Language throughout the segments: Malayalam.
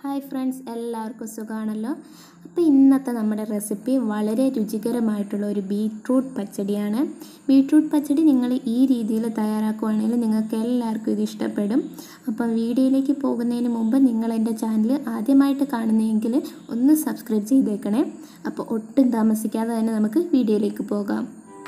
ഹായ് ഫ്രണ്ട്സ് എല്ലാവർക്കും സുഖമാണല്ലോ അപ്പോൾ ഇന്നത്തെ നമ്മുടെ റെസിപ്പി വളരെ രുചികരമായിട്ടുള്ള ഒരു ബീട്രൂട്ട് പച്ചടിയാണ് ബീട്രൂട്ട് പച്ചടി നിങ്ങൾ ഈ രീതിയിൽ തയ്യാറാക്കുവാണെങ്കിൽ നിങ്ങൾക്ക് എല്ലാവർക്കും ഇത് ഇഷ്ടപ്പെടും അപ്പം വീഡിയോയിലേക്ക് പോകുന്നതിന് മുമ്പ് നിങ്ങൾ എൻ്റെ ചാനൽ ആദ്യമായിട്ട് കാണുന്നതെങ്കിൽ ഒന്ന് സബ്സ്ക്രൈബ് ചെയ്തേക്കണേ അപ്പോൾ ഒട്ടും താമസിക്കാതെ തന്നെ നമുക്ക് വീഡിയോയിലേക്ക് പോകാം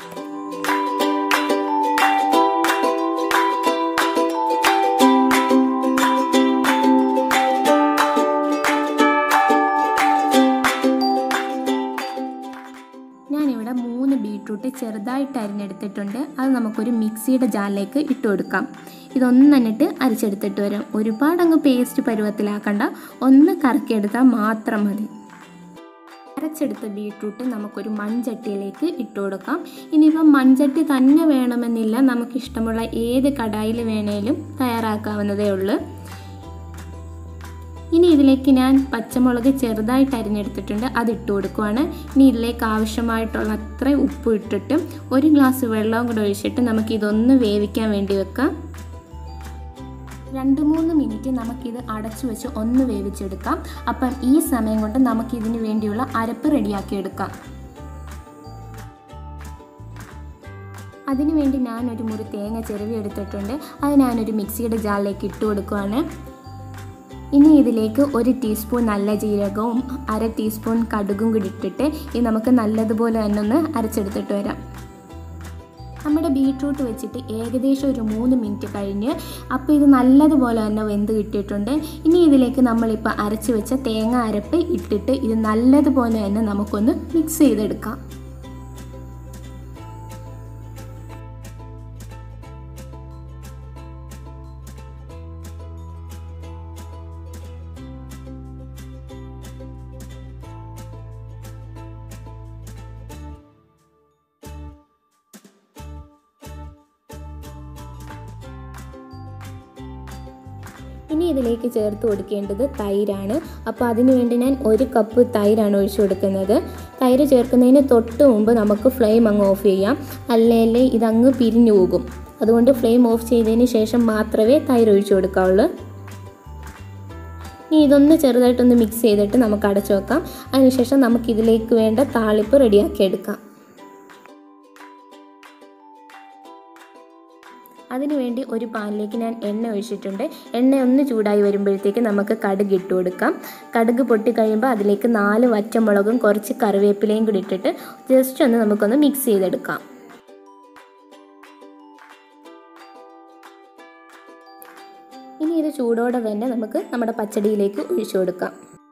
ഞാനിവിടെ മൂന്ന് ബീട്രൂട്ട് ചെറുതായിട്ട് അരിഞ്ഞെടുത്തിട്ടുണ്ട് അത് നമുക്കൊരു മിക്സിയുടെ ജാറിലേക്ക് ഇട്ട് കൊടുക്കാം ഇതൊന്നന്നിട്ട് അരിച്ചെടുത്തിട്ട് വരാം ഒരുപാട് അങ്ങ് പേസ്റ്റ് പരുവത്തിലാക്കണ്ട ഒന്ന് കറക്കിയെടുത്താൽ മാത്രം മതി അരച്ചെടുത്ത ബീട്രൂട്ട് നമുക്കൊരു മൺചട്ടിയിലേക്ക് ഇട്ട് കൊടുക്കാം ഇനിയിപ്പം മൺചട്ടി തന്നെ വേണമെന്നില്ല നമുക്കിഷ്ടമുള്ള ഏത് കടായിൽ വേണേലും തയ്യാറാക്കാവുന്നതേ ഉള്ളൂ ഇനി ഇതിലേക്ക് ഞാൻ പച്ചമുളക് ചെറുതായിട്ട് അരിഞ്ഞെടുത്തിട്ടുണ്ട് അത് ഇട്ട് കൊടുക്കുവാണ് ഇനി ഇതിലേക്ക് ആവശ്യമായിട്ടുള്ള അത്ര ഉപ്പ് ഇട്ടിട്ട് ഒരു ഗ്ലാസ് വെള്ളവും കൂടെ ഒഴിച്ചിട്ട് നമുക്ക് ഇതൊന്ന് വേവിക്കാൻ വേണ്ടി വെക്കാം രണ്ട് മൂന്ന് മിനിറ്റ് നമുക്കിത് അടച്ചു വെച്ച് ഒന്ന് വേവിച്ചെടുക്കാം അപ്പം ഈ സമയം കൊണ്ട് നമുക്കിതിന് വേണ്ടിയുള്ള അരപ്പ് റെഡിയാക്കി എടുക്കാം അതിനുവേണ്ടി ഞാനൊരു മുറി തേങ്ങ ചെരുവി എടുത്തിട്ടുണ്ട് അത് ഞാനൊരു മിക്സിയുടെ ജാറിലേക്ക് ഇട്ട് കൊടുക്കുവാണ് ഇനി ഇതിലേക്ക് ഒരു ടീസ്പൂൺ നല്ല ജീരകവും അര ടീസ്പൂൺ കടുകും കൂടി ഇട്ടിട്ട് ഇത് നമുക്ക് നല്ലതുപോലെ തന്നെ ഒന്ന് അരച്ചെടുത്തിട്ട് വരാം നമ്മുടെ ബീട്രൂട്ട് വെച്ചിട്ട് ഏകദേശം ഒരു മൂന്ന് മിനിറ്റ് കഴിഞ്ഞ് അപ്പോൾ ഇത് നല്ലതുപോലെ തന്നെ വെന്ത് കിട്ടിയിട്ടുണ്ട് ഇനി ഇതിലേക്ക് നമ്മളിപ്പോൾ അരച്ച് വെച്ച തേങ്ങ അരപ്പ് ഇട്ടിട്ട് ഇത് നല്ലതുപോലെ തന്നെ നമുക്കൊന്ന് മിക്സ് ചെയ്തെടുക്കാം ഇനി ഇതിലേക്ക് ചേർത്ത് കൊടുക്കേണ്ടത് തൈരാണ് അപ്പോൾ അതിന് വേണ്ടി ഞാൻ ഒരു കപ്പ് തൈരാണ് ഒഴിച്ചു കൊടുക്കുന്നത് തൈര് ചേർക്കുന്നതിന് തൊട്ട് മുമ്പ് നമുക്ക് ഫ്ലെയിം അങ്ങ് ഓഫ് ചെയ്യാം അല്ലെങ്കിൽ ഇതങ്ങ് പിരിഞ്ഞു പോകും അതുകൊണ്ട് ഫ്ലെയിം ഓഫ് ചെയ്തതിന് ശേഷം മാത്രമേ തൈര് ഒഴിച്ചു കൊടുക്കാവുള്ളൂ ഇനി ഇതൊന്ന് ചെറുതായിട്ടൊന്ന് മിക്സ് ചെയ്തിട്ട് നമുക്ക് അടച്ചു വെക്കാം അതിനുശേഷം നമുക്ക് ഇതിലേക്ക് വേണ്ട താളിപ്പ് റെഡിയാക്കി എടുക്കാം അതിനുവേണ്ടി ഒരു പാനിലേക്ക് ഞാൻ എണ്ണ ഒഴിച്ചിട്ടുണ്ട് എണ്ണ ഒന്ന് ചൂടായി വരുമ്പോഴത്തേക്ക് നമുക്ക് കടുക് ഇട്ട് കൊടുക്കാം കടുക് പൊട്ടി കഴിയുമ്പോൾ അതിലേക്ക് നാല് വറ്റമുളകും കുറച്ച് കറിവേപ്പിലയും കൂടി ഇട്ടിട്ട് ജസ്റ്റ് ഒന്ന് നമുക്കൊന്ന് മിക്സ് ചെയ്തെടുക്കാം ഇനി ഇത് ചൂടോടെ തന്നെ നമുക്ക് നമ്മുടെ പച്ചടിയിലേക്ക് ഒഴിച്ചു കൊടുക്കാം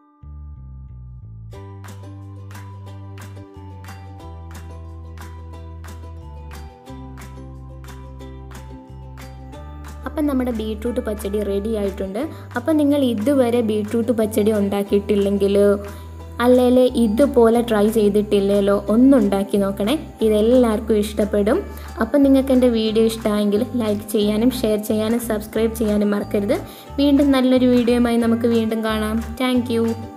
അപ്പം നമ്മുടെ ബീട്രൂട്ട് പച്ചടി റെഡി ആയിട്ടുണ്ട് അപ്പം നിങ്ങൾ ഇതുവരെ ബീട്രൂട്ട് പച്ചടി ഉണ്ടാക്കിയിട്ടില്ലെങ്കിൽ അല്ലെങ്കിൽ ഇതുപോലെ ട്രൈ ചെയ്തിട്ടില്ലല്ലോ ഒന്നുണ്ടാക്കി നോക്കണേ ഇതെല്ലാവർക്കും ഇഷ്ടപ്പെടും അപ്പം നിങ്ങൾക്ക് എൻ്റെ വീഡിയോ ഇഷ്ടമായെങ്കിൽ ലൈക്ക് ചെയ്യാനും ഷെയർ ചെയ്യാനും സബ്സ്ക്രൈബ് ചെയ്യാനും മറക്കരുത് വീണ്ടും നല്ലൊരു വീഡിയോയുമായി നമുക്ക് വീണ്ടും കാണാം താങ്ക്